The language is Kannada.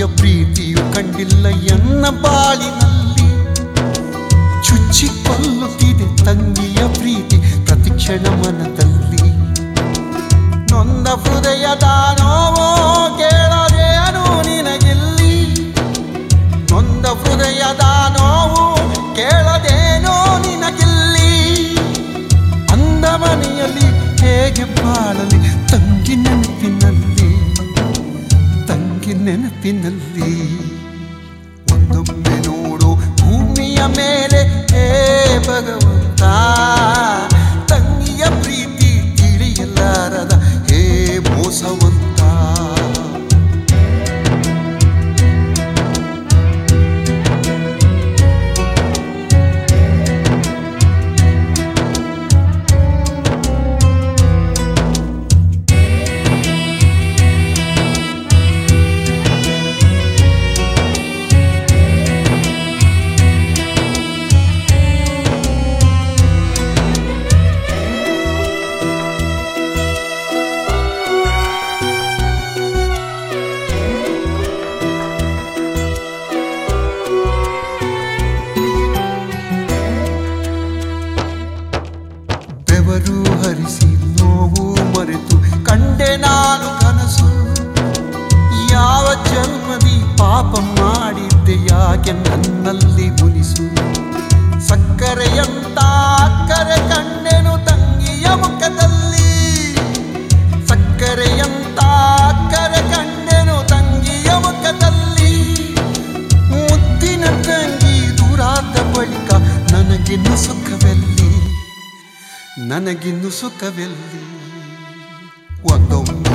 ಪ್ರೀತಿಯು ಕಂಡಿಲ್ಲ ಎನ್ನ ಬಾಳಿನಲ್ಲಿ ಚುಚ್ಚಿ ಕೊಲ್ಲುತ್ತಿದೆ ತಂಗಿಯ ಪ್ರೀತಿ ಪ್ರತಿಕ್ಷಣ ಮನದಲ್ಲಿ ನೊಂದ ಹೃದಯದ ನೋವೋ ಕೇಳದೇನು ನಿನಗಿಲ್ಲಿ ನೊಂದ ಹೃದಯದ ನೋವು ಕೇಳದೇನೋ ನಿನಗಿಲ್ಲಿ ಅಂದ ಮನೆಯಲ್ಲಿ ಹೇಗೆ ಬಾಳಲಿ ತಂಗಿ ನೆನಪಿನಲ್ಲಿ ತಂಗಿ ನೆನಪಿನಲ್ಲಿ ಒಂದೊಮ್ಮೆ ನೋಡು ಭೂಮಿಯ ಮೇಲೆ ಹೇ ಭಗವಂತ ತಂಗಿಯ ಪ್ರೀತಿ ತಿಳಿಯಲಾರದ ಹೇ ಮೋಸವಂತ ಬೆವರು ಹರಿಸಿ ನೋವು ಮರೆತು ಕಂಡೆ ನಾನು ಕನಸು ಯಾವ ಜನ್ಮದಿ ಪಾಪ ಮಾಡಿದ್ದೆ ಯಾಕೆ ನನ್ನಲ್ಲಿ ಮುನಿಸು ಸಕ್ಕರೆಯಂತ ಅಕ್ಕರೆ ಕಂಡೆನು ತಂಗಿಯ ಮುಖದಲ್ಲಿ ಸಕ್ಕರೆಯಂತ ಅಕ್ಕರೆ ಕಂಡೆನು ತಂಗಿಯ ಮುಖದಲ್ಲಿ ಮುದ್ದಿನ ತಂಗಿ ದೂರಾದ ಬಳಿಕ ನನಗಿನ್ನು ಸುಖವೆಲ್ಲಿ ನನಗಿನ್ನು ಸುಖವೆಲ್ಲಿ ಒಂದೊಮ್ಮೆ